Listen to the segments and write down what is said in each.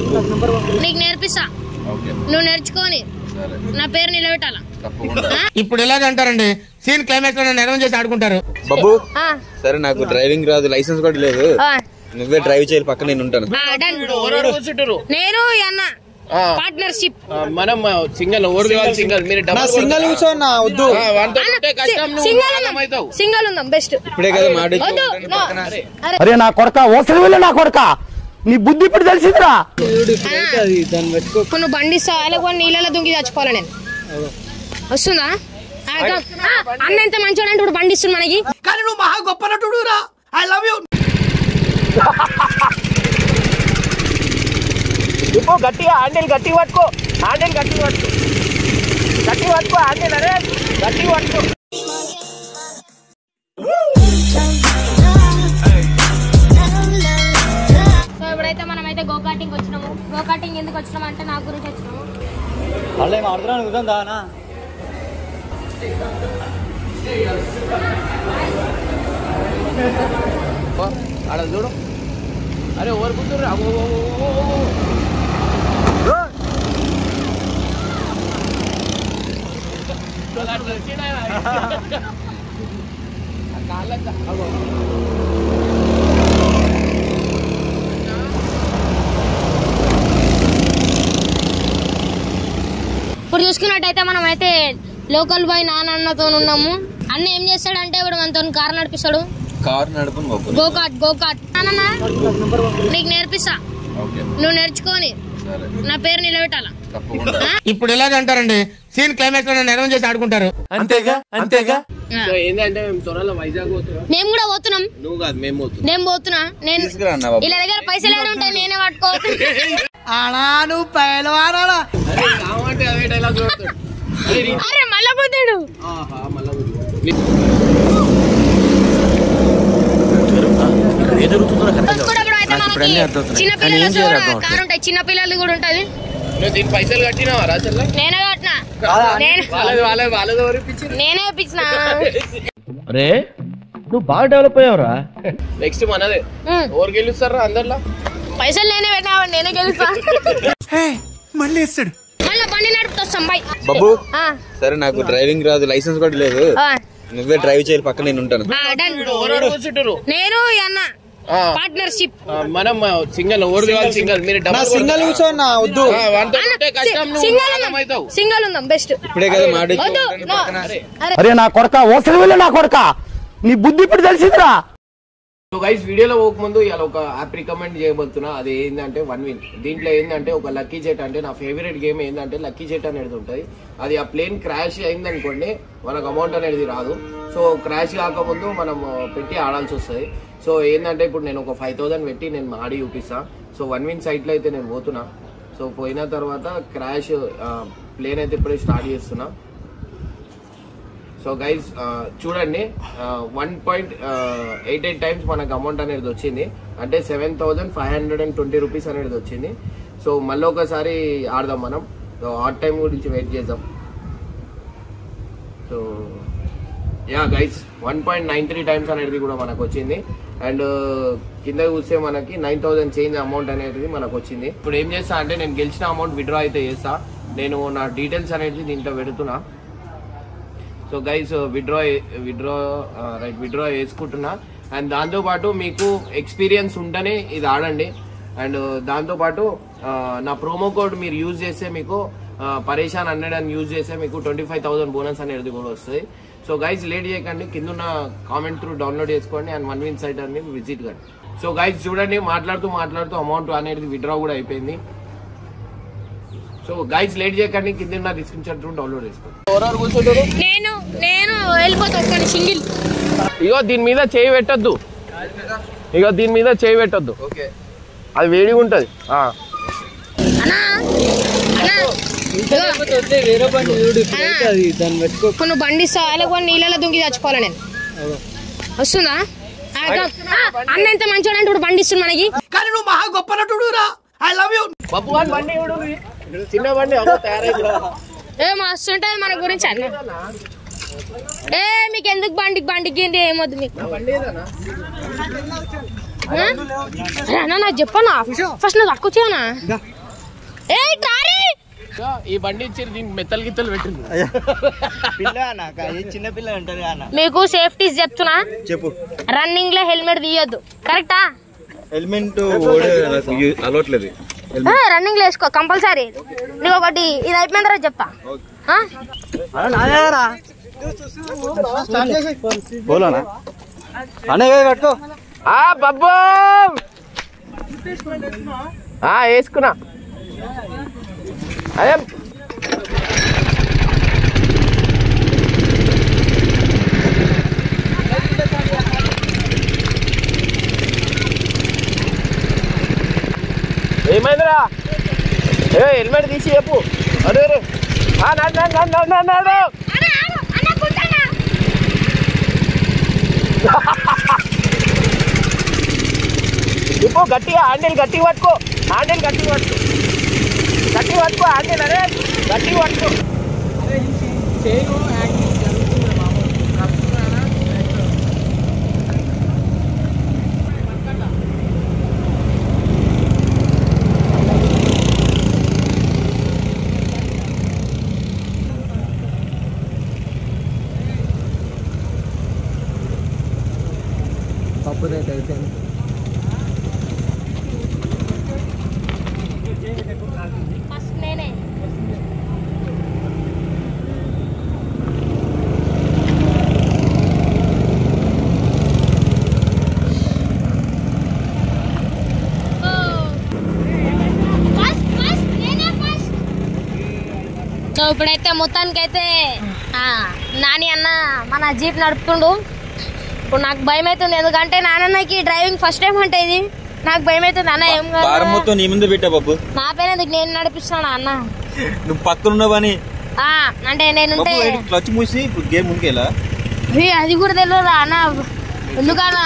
నీకు నేర్పిస్తా ఓకే నువ్వు నేర్చుకొని సరే నా పేరు నిలబెట్టాల తప్పకుండా ఇప్పుడు ఎలాగ అంటారండి సీన్ క్లైమాక్స్ లో నన్ను అనౌన్స్ చేసి ఆడుకుంటారు బాబు సరే నాకు డ్రైవింగ్ రాదు లైసెన్స్ కూడా లేదు నువ్వే డ్రైవ్ చేయాలి పక్కన నేను ఉంటాను నేను ఈ అన్న పార్ట్నర్షిప్ మనం సింగల్ ఓడి సింగల్ మీరు డబల్ సింగల్ కూర్చోన్నా వద్దు వంట ఉంటే కష్టం నువ్వు సింగల్ కాలం ఉందాం అవుతావు సింగల్ ఉందాం బెస్ట్ ఇప్పుడే కదా మాట ఇచ్చి వద్దు ఉంటాను no. పక్కన. అరే అరే నా కొడక ఓసలి వెళ్ళి నా కొడక నీ బుద్ధి ఇప్పుడు తెలిసిందిరా ఇప్పుడు నువ్వు బండి ఇస్తావా లేకపోతే నీళ్ళలో దుంకి చచ్చిపోవాలి నేను వస్తుందా ఆ, గా- ఆ, అన్న ఎంత మంచోడు అంటే ఇప్పుడు బండి ఇస్తుంది మనకి కానీ నువ్వు మహా గొప్ప నటుడు రా ఐ లవ్ యూ ఇప్పుడు గట్టిగా హ్యాండిల్ గట్టి పట్టుకో హ్యాండిల్ గట్టి పట్టుకో గట్టి పట్టుకో హ్యాండిల్ అరే గట్టి పట్టుకో సో ఇప్పుడైతే మనం అయితే గో కార్టింగ్ వచ్చినాము గో కార్టింగ్ ఎందుకు వచ్చినాము అంటే నా గురించి వచ్చినాము మళ్ళీ ఆడుతున్నాను కుదందా ఆడ చూడు అరే ఓవర్ కూతురు ఇప్పుడు చూసుకున్నట్టయితే మనం అయితే లోకల్ బాయ్ నాన్నతో ఉన్నాము అన్న ఏం చేస్తాడంటే ఇప్పుడు మనతో కార్ నడిపిస్తాడు కారు నడుపును బాబు గో కార్ట్ గో కార్ట్ నాన్న నీకు నేర్పిస్తా ఓకే నువ్వు నేర్చుకొని సరే నా పేరు నిలబెట్టాల తప్పకుండా ఇప్పుడు ఎలాగ అంటారండి సీన్ క్లైమాక్స్ లో నన్ను అనౌన్స్ చేసి ఆడుకుంటారు అంతేగా అంతేగా సో ఏంటంటే మేము త్వరలో వైజాగ్ పోతున్నాం మేము కూడా పోతున్నాం నువ్వు కాదు మేము పోతున్నాం నేను పోతున్నా నేను తీసుకురా అన్న బాబు ఇలా దగ్గర పైసలు ఏడు ఉంటాయి నేనే పట్టుకోవచ్చు ఆనా నువ్వు పైలవానా అరే కావంటే అదే డైలాగ్ చూడతాడు అరే నీ- అరే మళ్ళా పోతాడు ఆహా, మళ్ళా వదిలి. నీ- కూడా కూడా అయితే మనకి చిన్న పిల్లలు కారు ఉంటాయి చిన్న పిల్లలు కూడా ఉంటది నువ్వు దీనికి పైసలు కట్టినావా రా చెల్ల నేనే కట్టినా నేను వాళ్ళది వాళ్ళది వాళ్ళది ఎవరిపించారు నేనే ఇప్పించిన అరే నువ్వు బాగా డెవలప్ అయ్యావురా నెక్స్ట్ మనదే ఉమ్. ఎవరు గెలుస్తారా అందరిలో పైసలు నేనే పెట్టినా నేనే గెలుస్తా మళ్ళీ వేస్తాడు మళ్ళీ బండి నడుపుతాం బై బాబు ఆ, సరే నాకు డ్రైవింగ్ రాదు లైసెన్స్ కూడా లేదు ఆ, నువ్వే డ్రైవ్ చేయాలి పక్కన నేను ఉంటాను ఆ, done. ఎవరు కూర్చుంటారు నేను ఈ అన్న పార్ట్నర్షిప్ మనం సింగల్ ఓడి సింగల్ మీరు డబల్ సింగల్ కూర్చోన్నా వద్దు వంట ఉంటే కష్టం నువ్వు సింగల్ కాలం ఉందాం అవుతావు సింగల్ ఉందాం బెస్ట్ ఇప్పుడే కదా మాట ఇచ్చి వద్దు ఉంటాను no. పక్కన. అరే అరే నా కొడక ఓసలి వెళ్ళి నా కొడక నీ బుద్ధి ఇప్పుడు తెలిసిందిరా సో గైస్ వీడియోలో పోకముందు ఇలా ఒక యాప్ రికమెండ్ చేయబోతున్నా అది ఏంటంటే వన్ విన్ దీంట్లో ఏంటంటే ఒక లక్కీ జెట్ అంటే నా ఫేవరెట్ గేమ్ ఏంటంటే లక్కీ జెట్ అనేది ఉంటుంది అది ఆ ప్లేన్ క్రాష్ అయింది అనుకోండి మనకు అమౌంట్ అనేది రాదు సో క్రాష్ కాకముందు మనం పెట్టి ఆడాల్సి వస్తుంది సో ఏంటంటే ఇప్పుడు నేను ఒక ఫైవ్ థౌసండ్ పెట్టి నేను ఆడి చూపిస్తా సో వన్ విన్ సైట్లో అయితే నేను పోతున్నా సో పోయిన తర్వాత క్రాష్ ప్లేన్ అయితే ఇప్పుడే స్టార్ట్ చేస్తున్నా సో గైజ్ చూడండి one point eight eight times మనకు అమౌంట్ అనేది వచ్చింది అంటే seven thousand five hundred and twenty rupees అనేది వచ్చింది సో మళ్ళీ ఒకసారి ఆడదాం మనం సో ఆట్ టైం గురించి వెయిట్ చేద్దాం so yeah guys one point nine three times అనేది కూడా మనకు వచ్చింది అండ్ కింద చూస్తే మనకి నైన్ థౌసండ్ చేంజ్ అమౌంట్ అనేది మనకు వచ్చింది ఇప్పుడు ఏం చేస్తా అంటే నేను గెలిచిన అమౌంట్ విడ్రా అయితే చేస్తా నేను నా డీటెయిల్స్ అనేది దీంట్లో పెడుతున్నా so guys withdraw withdraw right withdraw వేసుకుంటున్నా అండ్ దాంతోపాటు మీకు ఎక్స్పీరియన్స్ ఉంటేనే ఇది ఆడండి అండ్ దాంతోపాటు ఆ, నా ప్రోమో కోడ్ మీరు యూజ్ చేస్తే మీకు ఆ, పరేషాన్ హండ్రెడ్ అని యూజ్ చేస్తే మీకు ట్వంటీ ఫైవ్ థౌసండ్ బోనస్ అనేది కూడా వస్తుంది సో గైస్ లేట్ చేయకండి కింద ఉన్న కామెంట్ త్రూ డౌన్లోడ్ చేసుకోండి అండ్ వన్ విన్ సైట్ అనేది విజిట్ కండి సో గైస్ చూడండి మాట్లాడుతూ మాట్లాడుతూ అమౌంట్ అనేది విడ్రా కూడా అయిపోయింది సో గైస్ లేట్ చేయకండి కింద ఉన్న డిస్క్రిప్షన్ త్రూ డౌన్లోడ్ చేసుకోండి ఎవరెవరు కూర్చుంటారు నేను నేను వెళ్ళిపోతా ఒక్కని సింగిల్ ఇగో దీని మీద చేయి పెట్టొద్దు ఇగో దీని మీద చేయి పెట్టొద్దు ఓకే అది వేడిగా ఉంటది ఆ. అన్నా అన్నా ఇగో. అన్నా, ఇప్పుడు నువ్వు బండి ఇస్తావా లేకపోతే నీళ్ళలో దుంకి చచ్చిపోవాలి నేను వస్తుందా ఆ, గా- ఆ, అన్న ఎంత మంచోడు అంటే ఇప్పుడు బండి ఇస్తుంది మనకి కానీ నువ్వు మహా గొప్ప నటుడు రా ఐ లవ్ యూ పప్పు గారి బండి ఎవడు ఇది? చిన్న బండి అగో తయారైంది ఏ మస్తు ఉంటుంది మన గురించి అన్న ఏ మీకు ఎందుకు బండికి బండికి ఏంటి ఏమొద్దు మీకు బండి ఏదన్నా? ఆ? అరే అన్న నాకు చెప్పనా ఫస్ట్ నువ్వు తక్కువ చేయనా ఏయ్ ట్రారీ ఈ బండి ఇచ్చి దీనికి మెత్తలు గిత్తలు పెట్టింది చిన్న పిల్ల అంటారు అన్న మీకు సేఫ్టీస్ చెప్తున్నా చెప్పు రన్నింగ్ లో హెల్మెట్ తీయొద్దు కరెక్టా హెల్మెట్ అలవట్లేదు రన్నింగ్ లో వేసుకో కంపల్సరీ నీకు ఒకటి ఇది అయిపోయిన తర్వాత చెప్తా ఆ? పోలానా అనే పట్టుకో ఆ బబ్బో ఆ వేసుకున్నా అదే ఏమైందిరా ఏ హెల్మెట్ తీసి చెప్పు అరే రే ఆ, నడు, నడు, నడు, నడు, నడు, నడు. ఇప్పుడు గట్టిగా హ్యాండిల్ గట్టిగా పట్టుకో హ్యాండిల్ గట్టిగా పట్టుకో గట్టిగా పట్టుకో హ్యాండిల్ అరే గట్టిగా పట్టుకో ఫస్ట్ నేనే సో ఇప్పుడైతే మొత్తానికైతే ఆ, నాని అన్న మన జీప్ నడుపుతుండు ఇప్పుడు నాకు భయం అవుతుంది ఎందుకంటే నాన్నకి డ్రైవింగ్ ఫస్ట్ టైం అంటే ఇది నాకు భయం అవుతుంది అన్న ఏం కాదు భారం మొత్తం నీ ముందు పెట్టా బాబు నా పేరు ఎందుకు నేను నడిపిస్తాను అన్న నువ్వు పక్కన ఉన్నావని ఆ, అంటే నేనుంటే బాబు క్లచ్ మూసి ఇప్పుడు గేమ్ ముందుకెళ్ళా ఏ, అది కూడా తెలియదు అన్న ఎందుకన్నా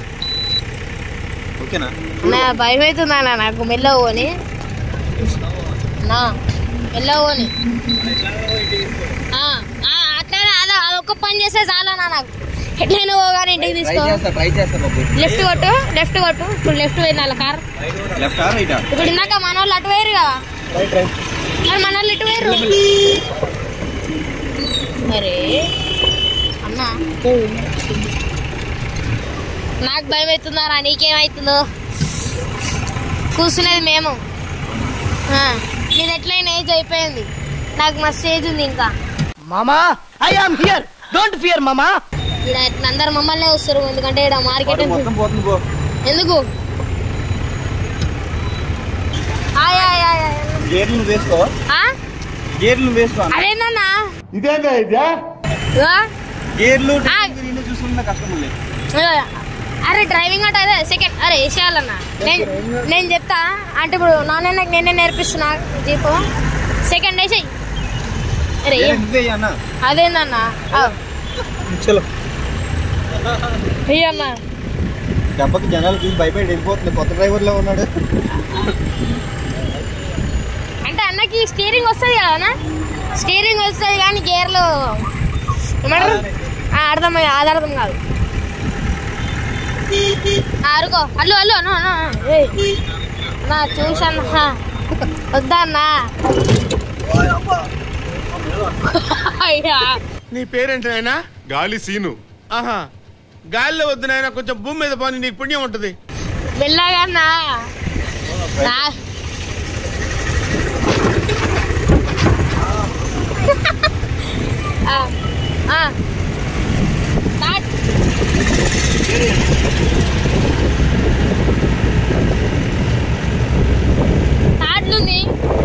ఓకేనా నా భయం అవుతుంది అన్న నాకు మెల్లగా పోని నా మెల్లగా పోని ఆ, ఆ, అట్లనే అదే అదొక్క పని చేస్తే చాలా నాకు ఎట్లయినా పోగానే ఇంటికి ట్రై తీసుకో చేస్తా ట్రై చేస్తా బాబు లెఫ్ట్ కొట్టు లెఫ్ట్ కొట్టు ఇప్పుడు లెఫ్ట్ పోయింది వాళ్ళ కార్ లెఫ్ట్ ఆ రైటా ఇప్పుడు ఇందాక మన వాళ్ళు అటు వేరు కదా రైట్ రైట్ మరి మన వాళ్ళు ఇటు వేరు అరే అన్నా నాకు భయం అవుతుందారా నీకేమవుతుందో కూర్చునేది మేము ఆ, నీది ఎట్లయినా ఏజ్ అయిపోయింది నాకు మస్తు ఏజ్ ఉంది ఇంకా మామా I am here don't fear మామా ఇక్కడ ఇట్లా అందరు మమ్మల్నే వస్తారు ఎందుకంటే ఇక్కడ మార్కెట్ మొత్తం పోతుంది పో ఎందుకు ఆయ్, ఆయ్, ఆయ్, ఆయ్. గేర్లు నువ్వు వేసుకో ఆ? గేర్లు నువ్వు వేసుకో అదేందన్నా ఇదేందా ఇదే ఇగో, గేర్లు ఆ. నిన్ను చూసుకున్న కష్టం ఉంది ఇగో. అరే డ్రైవింగ్ అంటే అదే సెకండ్ అరే వేసేయాలన్నా నేను నేను చెప్తా అంటే ఇప్పుడు నాన్న నేనే నేర్పిస్తున్నా జీపు సెకండ్ వేసేయి అరే గేర్ నువ్వే అన్న అదేందన్నా చలో అన్నా దెబ్బకి జనాలు చూసి భయపడి వెళ్ళిపోతుంది కొత్త డ్రైవర్ లో ఉన్నాడు అంటే అన్నకి స్టీరింగ్ వస్తుంది కదా అన్న స్టీరింగ్ వస్తుంది కానీ గేర్లు ఏమంటారు ఆ, అర్థం అది అర్థం కాదు ఆ, అరుకో అల్లు అల్లు అను అను అను. ఏయ్. నా చూసాను వద్దా అన్నా అయ్యా నీ పేరేంటి నాయనా గాలి సీను ఆహా గాలిలో వద్దు నాయనా కొంచెం భూమి మీద పోనీ నీకు పుణ్యం ఉంటది మెల్లగా అన్నా నా ఆ, ఆ. స్టార్ట్. స్టార్ట్లుంది.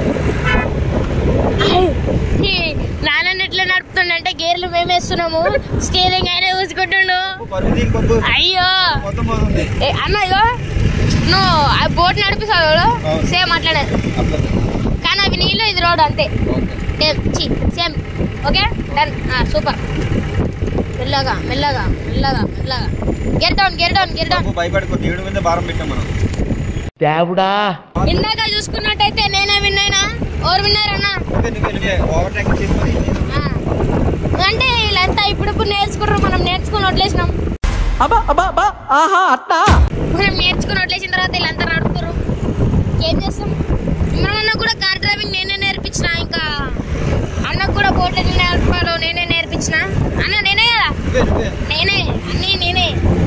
ఐ, ఈ నాన్న ఎట్లా నడుపుతుండంటే గేర్లు మేము వేస్తున్నాము స్టీరింగ్ అయినా చూసుకుంటుండు పరుగు దీని పప్పు అయ్యో మొత్తం పోతుంది ఏ, అన్న ఇగో నువ్వు ఆ బోట్ నడిపిస్తావు చూడు అవును. సేమ్ అట్లనే అట్లా కానీ అవి నీళ్ళు ఇది రోడ్ అంతే సేమ్ చి సేమ్ ఓకే డన్ సూపర్ మెల్లగా మెల్లగా మెల్లగా మెల్లగా get down get down get down పప్పు భయపడుకో దేవుడి మీద భారం పెట్టాం మనం దేవుడా ఇందాక చూసుకున్నట్టయితే నేనే విన్నాయినా ఎవరు విన్నారన్నా నువ్వే నువ్వే నువ్వే ఓవర్ టేక్ చేసుకొని ఆ. అంటే వీళ్ళంతా ఇప్పుడిప్పుడు నేర్చుకుంటారు మనం నేర్చుకుని వదిలేసినాం మనం నేర్చుకుని వదిలేసిన తర్వాత వీళ్ళంతా నడుపుతారు ఏం చేస్తాం మిమ్మల్ని కూడా కార్ డ్రైవింగ్ నేనే అన్నీ నేనే